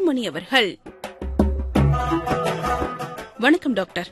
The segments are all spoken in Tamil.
அருள்மணி அவர்கள் வணக்கம் டாக்டர்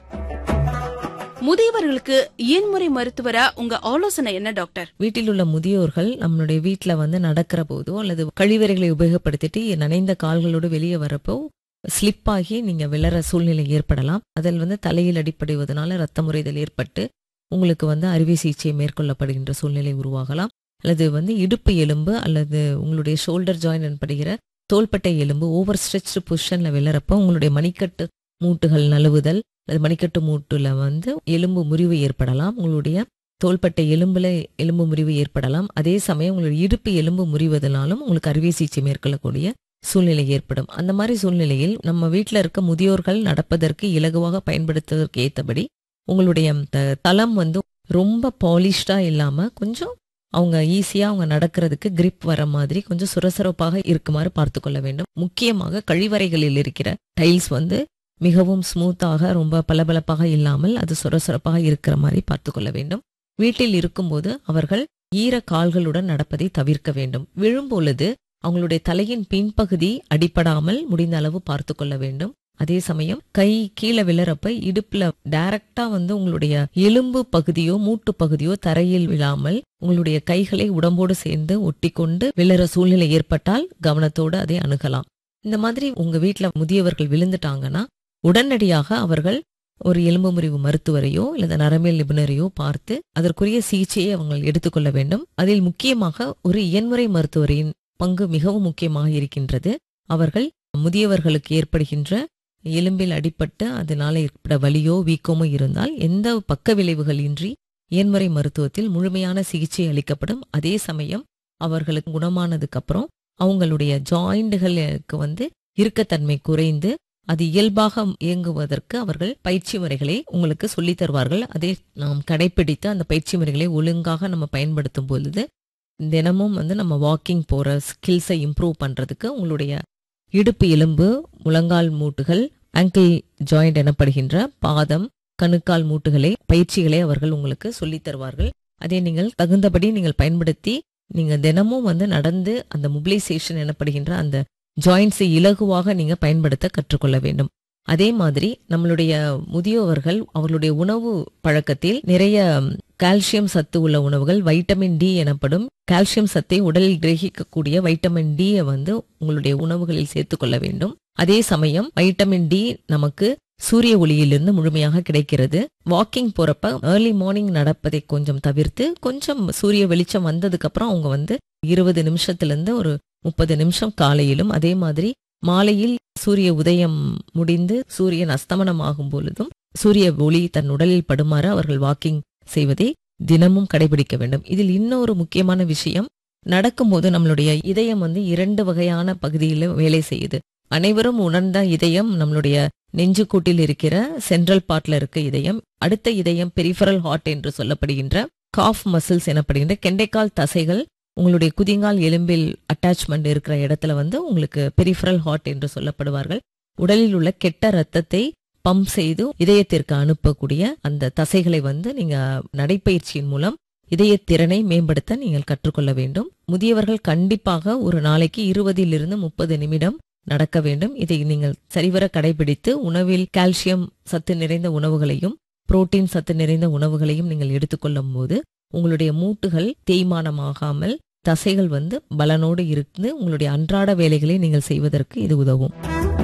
முதியவர்களுக்கு இயன்முறை மருத்துவரா உங்க ஆலோசனை என்ன டாக்டர் வீட்டில் உள்ள முதியோர்கள் நம்மளுடைய வீட்ல வந்து நடக்கிற போதோ அல்லது கழிவறைகளை உபயோகப்படுத்திட்டு நனைந்த கால்களோடு வெளியே வரப்போ ஸ்லிப் ஆகி நீங்க விழற சூழ்நிலை ஏற்படலாம் அதில் வந்து தலையில் அடிப்படைவதனால ரத்த முறைதல் ஏற்பட்டு உங்களுக்கு வந்து அறுவை சிகிச்சை மேற்கொள்ளப்படுகின்ற சூழ்நிலை உருவாகலாம் அல்லது வந்து இடுப்பு எலும்பு அல்லது உங்களுடைய ஷோல்டர் ஜாயின் எனப்படுகிற தோள்பட்டை எலும்பு ஓவர் ஸ்ட்ரெச் பொசிஷன்ல விழறப்ப உங்களுடைய மணிக்கட்டு மூட்டுகள் நழுவுதல் அல்லது மணிக்கட்டு மூட்டுல வந்து எலும்பு முறிவு ஏற்படலாம் உங்களுடைய தோள்பட்டை எலும்புல எலும்பு முறிவு ஏற்படலாம் அதே சமயம் உங்களுடைய இடுப்பு எலும்பு முறிவதனாலும் உங்களுக்கு அறுவை சிகிச்சை மேற்கொள்ளக்கூடிய சூழ்நிலை ஏற்படும் அந்த மாதிரி சூழ்நிலையில் நம்ம வீட்டில் இருக்க முதியோர்கள் நடப்பதற்கு இலகுவாக பயன்படுத்துவதற்கு ஏற்றபடி உங்களுடைய த- தளம் வந்து ரொம்ப பாலிஷ்டா இல்லாம கொஞ்சம் அவங்க ஈஸியா அவங்க நடக்கிறதுக்கு கிரிப் வர மாதிரி கொஞ்சம் சுரசுரப்பாக இருக்குமாறு பார்த்து கொள்ள வேண்டும் முக்கியமாக கழிவறைகளில் இருக்கிற டைல்ஸ் வந்து மிகவும் ஸ்மூத்தாக ரொம்ப பளபளப்பாக இல்லாமல் அது சுரசுரப்பாக இருக்கிற மாதிரி பார்த்து கொள்ள வேண்டும் வீட்டில் இருக்கும்போது அவர்கள் ஈர கால்களுடன் நடப்பதை தவிர்க்க வேண்டும் விழும்பொழுது அவங்களுடைய தலையின் பின்பகுதி அடிபடாமல் முடிந்த அளவு பார்த்து கொள்ள வேண்டும் அதே சமயம் கை கீழே விழறப்ப இடுப்புல டைரக்டா வந்து உங்களுடைய எலும்பு பகுதியோ மூட்டு பகுதியோ தரையில் விழாமல் உங்களுடைய கைகளை உடம்போடு சேர்ந்து ஒட்டிக்கொண்டு விழற சூழ்நிலை ஏற்பட்டால் கவனத்தோடு அதை அணுகலாம் இந்த மாதிரி உங்க வீட்ல முதியவர்கள் விழுந்துட்டாங்கன்னா உடனடியாக அவர்கள் ஒரு எலும்பு முறிவு மருத்துவரையோ அல்லது நரம்பியல் நிபுணரையோ பார்த்து அதற்குரிய சிகிச்சையை அவங்க எடுத்துக்கொள்ள வேண்டும் அதில் முக்கியமாக ஒரு இயன்முறை மருத்துவரின் பங்கு மிகவும் முக்கியமாக இருக்கின்றது அவர்கள் முதியவர்களுக்கு ஏற்படுகின்ற எலும்பில் அடிபட்டு அதனால ஏற்பட வலியோ வீக்கமோ இருந்தால் எந்த பக்க விளைவுகள் இன்றி இயன்முறை மருத்துவத்தில் முழுமையான சிகிச்சை அளிக்கப்படும் அதே சமயம் அவர்களுக்கு குணமானதுக்கு அப்புறம் அவங்களுடைய ஜாயிண்டுகளுக்கு வந்து இறுக்கத்தன்மை குறைந்து அது இயல்பாக இயங்குவதற்கு அவர்கள் பயிற்சி முறைகளை உங்களுக்கு சொல்லித் தருவார்கள் அதை நாம் கடைபிடித்து அந்த பயிற்சி முறைகளை ஒழுங்காக நம்ம பயன்படுத்தும் பொழுது தினமும் வந்து நம்ம வாக்கிங் போற ஸ்கில்ஸை இம்ப்ரூவ் பண்றதுக்கு உங்களுடைய இடுப்பு எலும்பு முழங்கால் மூட்டுகள் ஆங்கிள் ஜாயிண்ட் எனப்படுகின்ற பாதம் கணுக்கால் மூட்டுகளை பயிற்சிகளை அவர்கள் உங்களுக்கு சொல்லித் தருவார்கள் அதை நீங்கள் தகுந்தபடி நீங்கள் பயன்படுத்தி நீங்க தினமும் வந்து நடந்து அந்த மொபிலைசேஷன் எனப்படுகின்ற அந்த ஜாயின்ஸை இலகுவாக நீங்க பயன்படுத்த கற்றுக்கொள்ள வேண்டும் அதே மாதிரி நம்மளுடைய முதியோர்கள் அவர்களுடைய உணவு பழக்கத்தில் நிறைய கால்சியம் சத்து உள்ள உணவுகள் வைட்டமின் டி எனப்படும் கால்சியம் சத்தை உடலில் கிரகிக்கக்கூடிய வைட்டமின் டி வந்து உங்களுடைய உணவுகளில் சேர்த்துக்கொள்ள வேண்டும் அதே சமயம் வைட்டமின் டி நமக்கு சூரிய ஒளியிலிருந்து முழுமையாக கிடைக்கிறது வாக்கிங் போறப்ப ஏர்லி மார்னிங் நடப்பதை கொஞ்சம் தவிர்த்து கொஞ்சம் சூரிய வெளிச்சம் வந்ததுக்கு அப்புறம் அவங்க வந்து இருபது நிமிஷத்துல இருந்து ஒரு முப்பது நிமிஷம் காலையிலும் அதே மாதிரி மாலையில் சூரிய உதயம் முடிந்து சூரியன் அஸ்தமனம் ஆகும் பொழுதும் சூரிய ஒளி தன் உடலில் படுமாறு அவர்கள் வாக்கிங் செய்வதை தினமும் கடைபிடிக்க வேண்டும் இதில் இன்னொரு முக்கியமான விஷயம் நடக்கும்போது நம்மளுடைய இதயம் வந்து இரண்டு வகையான பகுதியில் வேலை செய்யுது அனைவரும் உணர்ந்த இதயம் நம்மளுடைய நெஞ்சுக்கூட்டில் இருக்கிற சென்ட்ரல் பார்ட்ல இருக்க இதயம் அடுத்த இதயம் பெரிஃபரல் ஹார்ட் என்று சொல்லப்படுகின்ற காஃப் மசில்ஸ் எனப்படுகின்ற கெண்டைக்கால் தசைகள் உங்களுடைய குதிங்கால் எலும்பில் அட்டாச்மெண்ட் இருக்கிற இடத்துல வந்து உங்களுக்கு பெரிஃபரல் ஹார்ட் என்று சொல்லப்படுவார்கள் உடலில் உள்ள கெட்ட ரத்தத்தை பம்ப் செய்து இதயத்திற்கு அனுப்பக்கூடிய அந்த தசைகளை வந்து நீங்க நடைப்பயிற்சியின் மூலம் இதய திறனை மேம்படுத்த நீங்கள் கற்றுக்கொள்ள வேண்டும் முதியவர்கள் கண்டிப்பாக ஒரு நாளைக்கு இருபதிலிருந்து முப்பது நிமிடம் நடக்க வேண்டும் இதை நீங்கள் சரிவர கடைபிடித்து உணவில் கால்சியம் சத்து நிறைந்த உணவுகளையும் புரோட்டீன் சத்து நிறைந்த உணவுகளையும் நீங்கள் எடுத்துக்கொள்ளும் போது உங்களுடைய மூட்டுகள் தேய்மானமாகாமல் தசைகள் வந்து பலனோடு இருந்து உங்களுடைய அன்றாட வேலைகளை நீங்கள் செய்வதற்கு இது உதவும்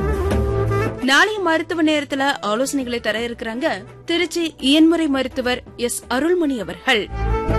நாளைய மருத்துவ நேரத்துல ஆலோசனைகளை தர இருக்கிறாங்க திருச்சி இயன்முறை மருத்துவர் எஸ் அருள்மணி அவர்கள்